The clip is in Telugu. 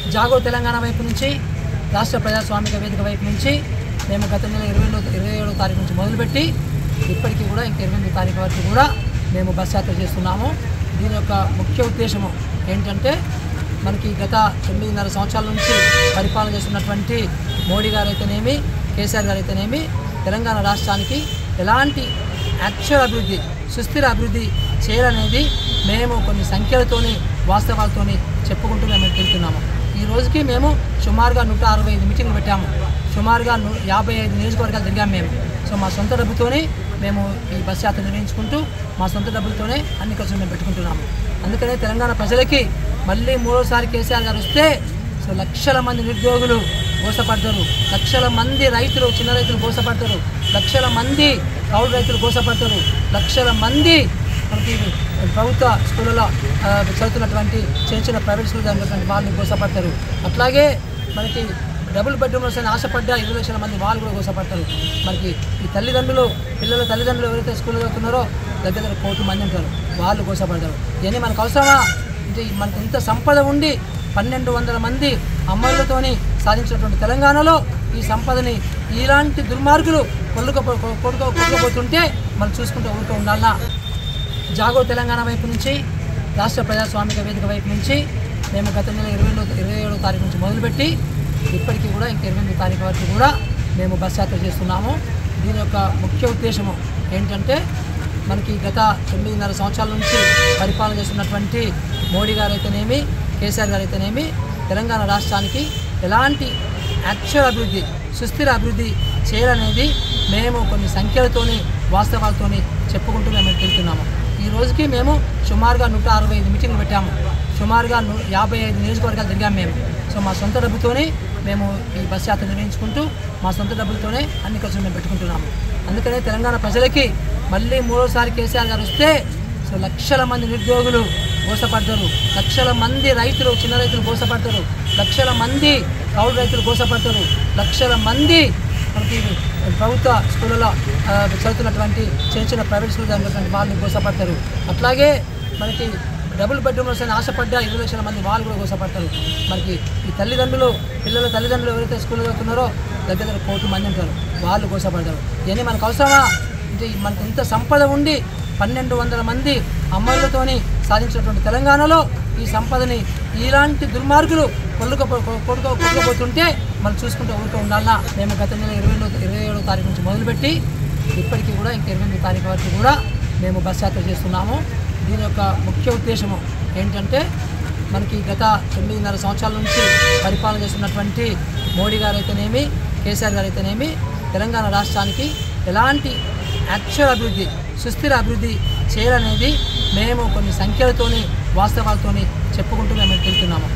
జాగో తెలంగాణ వైపు నుంచి రాష్ట్ర ప్రజాస్వామిక వేదిక వైపు నుంచి మేము గత నెల ఇరవై ఇరవై ఏడో తారీఖు నుంచి మొదలుపెట్టి ఇప్పటికీ కూడా ఇంకా ఇరవై ఎనిమిది తారీఖు వరకు కూడా మేము బస్ యాత్ర చేస్తున్నాము దీని యొక్క ముఖ్య ఉద్దేశము ఏంటంటే మనకి గత తొమ్మిదిన్నర సంవత్సరాల నుంచి పరిపాలన చేస్తున్నటువంటి మోడీ గారు అయితేనేమి కేసీఆర్ గారు అయితేనేమి తెలంగాణ రాష్ట్రానికి ఎలాంటి యాక్చువల్ అభివృద్ధి సుస్థిర అభివృద్ధి చేయాలనేది మేము కొన్ని సంఖ్యలతోని వాస్తవాలతోని చెప్పుకుంటూ మేము వెళ్తున్నాము ఈ రోజుకి మేము సుమారుగా నూట అరవై ఐదు మీటింగ్లు పెట్టాము సుమారుగా ను యాభై ఐదు నియోజకవర్గాలు తిరిగాము మేము సో మా సొంత డబ్బుతోనే మేము ఈ బస్ యాత్ర నిర్వహించుకుంటూ మా సొంత డబ్బులతోనే అన్ని ఖర్చులు మేము పెట్టుకుంటున్నాము అందుకనే తెలంగాణ ప్రజలకి మళ్ళీ మూడోసారి కేసీఆర్ గారు వస్తే సో లక్షల మంది నిరుద్యోగులు మోసపడతారు లక్షల మంది రైతులు చిన్న రైతులు మోసపడతారు లక్షల మంది కౌలు రైతులు మోసపడతారు లక్షల మంది మనకి ప్రభుత్వ స్కూళ్ళలో ఆ, చదువుతున్నటువంటి చిన్న చిన్న ప్రైవేట్ స్కూల్ చదివినటువంటి వాళ్ళు మోసపడతారు అట్లాగే మనకి డబుల్ బెడ్రూమ్ వస్తాయని ఆశపడ్డ ఇరవై లక్షల మంది వాళ్ళు కూడా మోసపడతారు మనకి ఈ తల్లిదండ్రులు పిల్లల తల్లిదండ్రులు ఎవరైతే స్కూల్లో చదువుతున్నారో దగ్గర దగ్గర కోటి మంది ఉంటారు వాళ్ళు మోసపడతారు ఇవన్నీ మనకు అవసరమా అంటే ఈ మనకు ఇంత సంపద ఉండి పన్నెండు వందల మంది అమరులతోని సాధించినటువంటి తెలంగాణలో ఈ సంపదని ఇలాంటి దుర్మార్గులు కొల్లుక కొడుకో కొట్టుకుపోతుంటే మనం చూసుకుంటూ ఊరుకో ఉండాలన్నా జాగో తెలంగాణ వైపు నుంచి రాష్ట్ర ప్రజాస్వామిక వేదిక వైపు నుంచి మేము గత నెల ఇరవై ఇరవై ఏడో తారీఖు నుంచి మొదలుపెట్టి ఇప్పటికీ కూడా ఇంకా ఇరవై ఎనిమిది తారీఖు వరకు కూడా మేము బస్ యాత్ర చేస్తున్నాము దీని యొక్క ముఖ్య ఉద్దేశము ఏంటంటే మనకి గత తొమ్మిదిన్నర సంవత్సరాల నుంచి పరిపాలన చేస్తున్నటువంటి మోడీ గారు అయితేనేమి కేసీఆర్ గారు అయితేనేమి తెలంగాణ రాష్ట్రానికి ఎలాంటి యాక్చువల్ అభివృద్ధి సుస్థిర అభివృద్ధి చేయాలనేది మేము కొన్ని సంఖ్యలతోని వాస్తవాలతోని చెప్పుకుంటూ మేము వెళ్తున్నాము ఈ రోజుకి మేము సుమారుగా నూట అరవై ఐదు మీటింగ్లు పెట్టాము సుమారుగా ను- యాభై ఐదు నియోజకవర్గాలు తిరిగాము మేము సో మా సొంత డబ్బుతోనే మేము ఈ బస్ యాత్ర నిర్వహించుకుంటూ మా సొంత డబ్బులతోనే అన్ని ఖర్చులు మేము పెట్టుకుంటున్నాము అందుకనే తెలంగాణ ప్రజలకి మళ్ళీ మూడోసారి కేసీఆర్ గారు వస్తే సో లక్షల మంది నిరుద్యోగులు మోసపడతారు లక్షల మంది రైతులు చిన్న రైతులు మోసపడతారు లక్షల మంది కౌలు రైతులు మోసపడతారు లక్షల మంది మనకి ప్రభుత్వ స్కూళ్ళలో ఆ, చదువుతున్నటువంటి చిన్న చిన్న ప్రైవేట్ స్కూల్ చదివినటువంటి వాళ్ళు మోసపడతారు అట్లాగే మనకి డబుల్ బెడ్రూమ్ వస్తాయని ఆశపడ్డ ఇరవై లక్షల మంది వాళ్ళు కూడా మోసపడతారు మనకి ఈ తల్లిదండ్రులు పిల్లల తల్లిదండ్రులు ఎవరైతే స్కూల్లో చదువుతున్నారో దగ్గర దగ్గర కోటి మంది ఉంటారు వాళ్ళు మోసపడతారు ఇవన్నీ మనకు అవసరమా అంటే ఈ మనకు ఇంత సంపద ఉండి పన్నెండు వందల మంది అమరులతోని సాధించినటువంటి తెలంగాణలో ఈ సంపదని ఇలాంటి దుర్మార్గులు కొల్లుక కొడుకో కొట్టుకుపోతుంటే మనం చూసుకుంటూ ఊరికే ఉండాలన్నా మేము గత నెల ఇరవై ఇరవై ఏడో తారీఖు నుంచి మొదలుపెట్టి ఇప్పటికీ కూడా ఇంకా ఇరవై ఎనిమిది తారీఖు వరకు కూడా మేము బస్ యాత్ర చేస్తున్నాము దీని యొక్క ముఖ్య ఉద్దేశము ఏంటంటే మనకి గత తొమ్మిదిన్నర సంవత్సరాల నుంచి పరిపాలన చేస్తున్నటువంటి మోడీ గారు అయితేనేమి కేసీఆర్ గారు అయితేనేమి తెలంగాణ రాష్ట్రానికి ఎలాంటి యాక్చువల్ అభివృద్ధి సుస్థిర అభివృద్ధి చేయాలనేది మేము కొన్ని సంఖ్యలతోని వాస్తవాలతోని చెప్పుకుంటూ మేము వెళ్తున్నాము